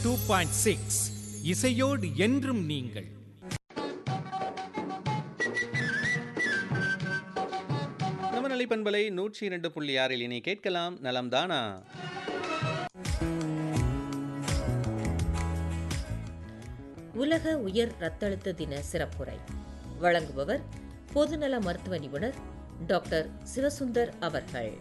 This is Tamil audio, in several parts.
டூ பாயிண்ட் சிக்ஸ் இசையோடு என்றும் நீங்கள் நமநலை பண்பலை நூற்றி இரண்டு புள்ளி ஆறில் இனி கேட்கலாம் நலம்தானா உலக உயர் ரத்தழுத்த தின சிறப்புரை வழங்குபவர் பொதுநல மருத்துவ நிபுணர் டாக்டர் சிவசுந்தர் அவர்கள்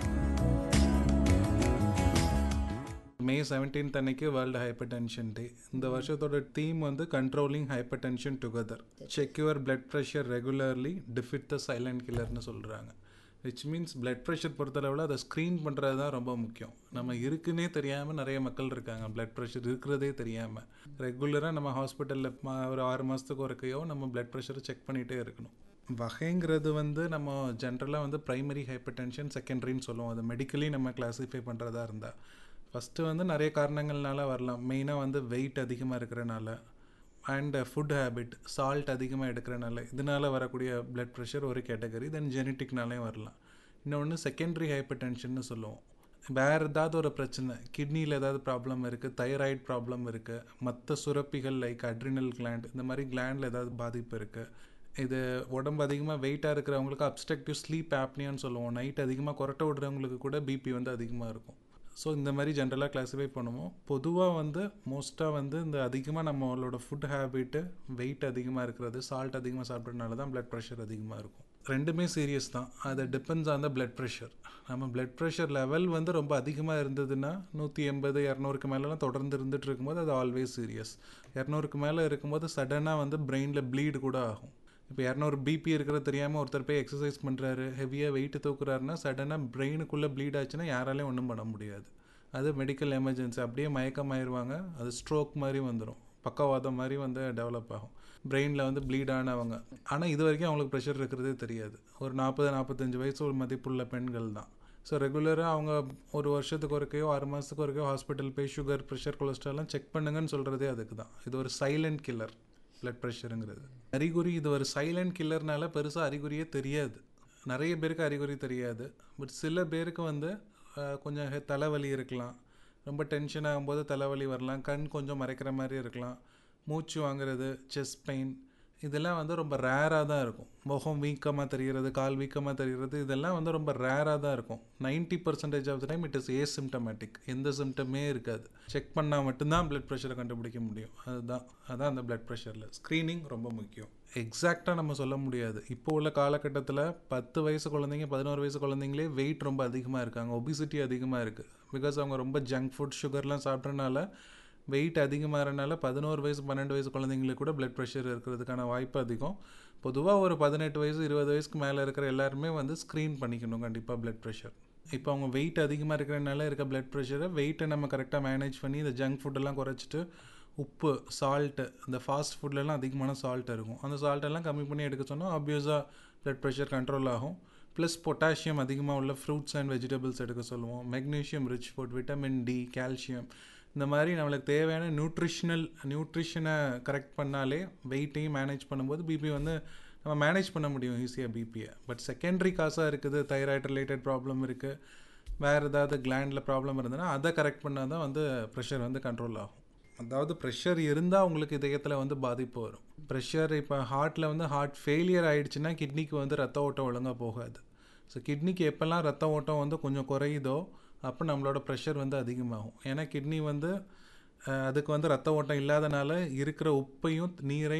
மே 17th அன்னைக்கு வேர்ல்டு ஹைப்பர் டென்ஷன் டே இந்த வருஷத்தோட தீம் வந்து controlling hypertension together check your blood pressure regularly dubbed the silent கில்லர்னு சொல்கிறாங்க விச் மீன்ஸ் பிளட் ப்ரெஷர் பொறுத்தளவில் அதை ஸ்க்ரீன் பண்ணுறது தான் ரொம்ப முக்கியம் நம்ம இருக்குன்னே தெரியாமல் நிறைய மக்கள் இருக்காங்க பிளட் ப்ரெஷர் இருக்கிறதே தெரியாமல் ரெகுலராக நம்ம ஹாஸ்பிட்டலில் ஒரு ஆறு மாதத்துக்கு ஒருக்கையோ நம்ம பிளட் ப்ரெஷரை செக் பண்ணிகிட்டே இருக்கணும் வகைங்கிறது வந்து நம்ம ஜென்ரலாக வந்து ப்ரைமரி ஹைப்பர் டென்ஷன் செகண்டரின்னு சொல்லுவோம் அது மெடிக்கலி நம்ம கிளாஸிஃபை பண்ணுறதா இருந்தால் ஃபஸ்ட்டு வந்து நிறைய காரணங்கள்னால வரலாம் மெயினாக வந்து வெயிட் அதிகமாக இருக்கிறனால அண்ட் ஃபுட் ஹேபிட் சால்ட் அதிகமாக எடுக்கிறனால இதனால் வரக்கூடிய பிளட் ப்ரெஷர் ஒரு கேட்டகரி தென் ஜெனட்டிக்னாலேயும் வரலாம் இன்னொன்று செகண்டரி ஹைப்பர் டென்ஷன்னு சொல்லுவோம் வேறு ஏதாவது ஒரு பிரச்சனை கிட்னியில் ஏதாவது ப்ராப்ளம் இருக்குது தைராய்டு ப்ராப்ளம் இருக்குது மற்ற சுரப்பிகள் லைக் அட்ரினல் கிளாண்ட் இந்த மாதிரி கிளாண்டில் ஏதாவது பாதிப்பு இருக்குது இது உடம்பு அதிகமாக வெயிட்டாக இருக்கிறவங்களுக்கு அப்ஸ்ட்ரக்டிவ் ஸ்லீப் ஆப்னியான்னு சொல்லுவோம் நைட் அதிகமாக கொரட்டை விடுறவங்களுக்கு கூட பிபி வந்து அதிகமாக இருக்கும் ஸோ இந்த மாதிரி ஜென்ரலாக கிளாஸிஃபை பண்ணுவோம் பொதுவாக வந்து மோஸ்ட்டாக வந்து இந்த அதிகமாக நம்மளோட ஃபுட் ஹேபிட்டு வெயிட் அதிகமாக இருக்கிறது சால்ட் அதிகமாக சாப்பிட்றதுனால தான் பிளட் ப்ரெஷர் அதிகமாக இருக்கும் ரெண்டுமே சீரியஸ் தான் அது depends on the blood pressure நம்ம பிளட் ப்ரெஷர் லெவல் வந்து ரொம்ப அதிகமாக இருந்ததுன்னா நூற்றி எண்பது இரநூறுக்கு மேலெலாம் தொடர்ந்து இருந்துட்டு இருக்கும்போது அது ஆல்வேஸ் சீரியஸ் இரநூறுக்கு மேலே இருக்கும்போது சடனாக வந்து பிரெயினில் ப்ளீடு கூட ஆகும் இப்போ இரநூறு பிபி இருக்கிறது தெரியாமல் ஒருத்தர் போய் எக்ஸசைஸ் பண்ணுறாரு ஹெவியாக வெயிட் தூக்குறாருன்னா சடனாக பிரெயினுக்குள்ளே ப்ளீட் ஆச்சுன்னா யாராலையும் ஒன்றும் பண்ண முடியாது அது மெடிக்கல் எமர்ஜென்சி அப்படியே மயக்கமாயிருவாங்க அது ஸ்ட்ரோக் மாதிரி வந்துடும் பக்கவாதம் மாதிரி வந்து டெவலப் ஆகும் பிரெயினில் வந்து ப்ளீட் ஆனவங்க ஆனால் இது வரைக்கும் அவங்களுக்கு ப்ரெஷர் இருக்கிறதே தெரியாது ஒரு நாற்பது நாற்பத்தஞ்சு வயசு ஒரு மதிப்புள்ள பெண்கள் தான் ஸோ ரெகுலராக அவங்க ஒரு வருஷத்துக்கு ஒருக்கையோ ஆறு மாதத்துக்கு ஒருக்கையோ ஹாஸ்பிட்டல் போய் சுகர் ப்ரெஷர் கொலஸ்ட்ரால்லாம் செக் பண்ணுங்கன்னு சொல்கிறதே அதுக்கு தான் இது ஒரு சைலண்ட் கில்லர் பிளட் ப்ரெஷருங்கிறது அறிகுறி இது ஒரு சைலண்ட் கில்லர்னால பெருசாக அறிகுறியே தெரியாது நிறைய பேருக்கு அறிகுறி தெரியாது பட் சில பேருக்கு வந்து அஹ், கொஞ்சம் ஹெ- தலைவலி இருக்கலாம் ரொம்ப டென்ஷன் ஆகும்போது தலைவலி வரலாம் கண் கொஞ்சம் மறைக்கிற மாதிரி இருக்கலாம் மூச்சு வாங்குறது செஸ்ட் பெயின் இதெல்லாம் வந்து ரொம்ப ரேராக தான் இருக்கும் முகம் வீக்கமாக தெரிகிறது கால் வீக்கமாக தெரிகிறது இதெல்லாம் வந்து ரொம்ப ரேராக தான் இருக்கும் 90% percentage of the time it is asymptomatic எந்த சிம்டமே இருக்காது செக் பண்ணால் மட்டும்தான் பிளட் ப்ரெஷரை கண்டுபிடிக்க முடியும் அதுதான் அதான் அந்த பிளட் ப்ரெஷரில் ஸ்க்ரீனிங் ரொம்ப முக்கியம் எக்ஸாக்டாக நம்ம சொல்ல முடியாது இப்போ உள்ள காலகட்டத்தில் பத்து வயசு குழந்தைங்க பதினோரு வயசு குழந்தைங்களே வெயிட் ரொம்ப அதிகமாக இருக்காங்க ஒபிசிட்டி அதிகமாக இருக்குது பிகாஸ் அவங்க ரொம்ப ஜங்க் ஃபுட் சுகர்லாம் சாப்பிட்றனால வெயிட் அதிகமாகறனால பதினோரு வயசு பன்னெண்டு வயசு குழந்தைங்களுக்கு கூட பிளட் ப்ரெஷர் இருக்கிறதுக்கான வாய்ப்பு அதிகம் பொதுவாக ஒரு பதினெட்டு வயசு இருபது வயசுக்கு மேலே இருக்கிற எல்லாருமே வந்து ஸ்க்ரீன் பண்ணிக்கணும் கண்டிப்பாக பிளட் ப்ரெஷர் இப்போ அவங்க வெயிட் அதிகமாக இருக்கிறனால இருக்க பிளட் ப்ரெஷரை வெயிட்டை நம்ம கரெக்டாக மேனேஜ் பண்ணி இந்த ஜங்க் ஃபுட்டெல்லாம் குறைச்சிட்டு உப்பு சால்ட்டு இந்த ஃபாஸ்ட் ஃபுட்லலாம் அதிகமான சால்ட் இருக்கும் அந்த சால்ட்டெல்லாம் கம்மி பண்ணி எடுக்க சொன்னால் ஆப்வியஸாக பிளட் ப்ரெஷர் கண்ட்ரோல் ஆகும் ப்ளஸ் பொட்டாசியம் அதிகமாக உள்ள ஃப்ரூட்ஸ் அண்ட் வெஜிடபிள்ஸ் எடுக்க சொல்லுவோம் magnesium rich food vitamin D calcium இந்த மாதிரி நம்மளுக்கு தேவையான நியூட்ரிஷனல் நியூட்ரிஷனை கரெக்ட் பண்ணாலே வெயிட்டையும் மேனேஜ் பண்ணும்போது பிபி வந்து நம்ம மேனேஜ் பண்ண முடியும் ஈஸியாக பிபியை பட் செகண்டரி காசாக இருக்குது தைராய்டு ரிலேட்டட் ப்ராப்ளம் இருக்குது வேறு ஏதாவது கிளாண்டில் ப்ராப்ளம் இருந்ததுன்னா அதை கரெக்ட் பண்ணால் தான் வந்து ப்ரெஷர் வந்து கண்ட்ரோல் ஆகும் அதாவது ப்ரெஷர் இருந்தால் உங்களுக்கு இதயத்தில் வந்து பாதிப்பு வரும் ப்ரெஷர் இப்போ ஹார்ட்டில் வந்து ஹார்ட் ஃபெயிலியர் ஆயிடுச்சுன்னா கிட்னிக்கு வந்து ரத்த ஓட்டம் ஒழுங்காக போகாது ஸோ கிட்னிக்கு எப்போல்லாம் ரத்த ஓட்டம் வந்து கொஞ்சம் குறையுதோ அப்போ நம்மளோட ப்ரெஷர் வந்து அதிகமாகும் ஏன்னா கிட்னி வந்து அஹ், அதுக்கு வந்து ரத்த ஓட்டம் இல்லாதனால இருக்கிற உப்பையும் நீரையும்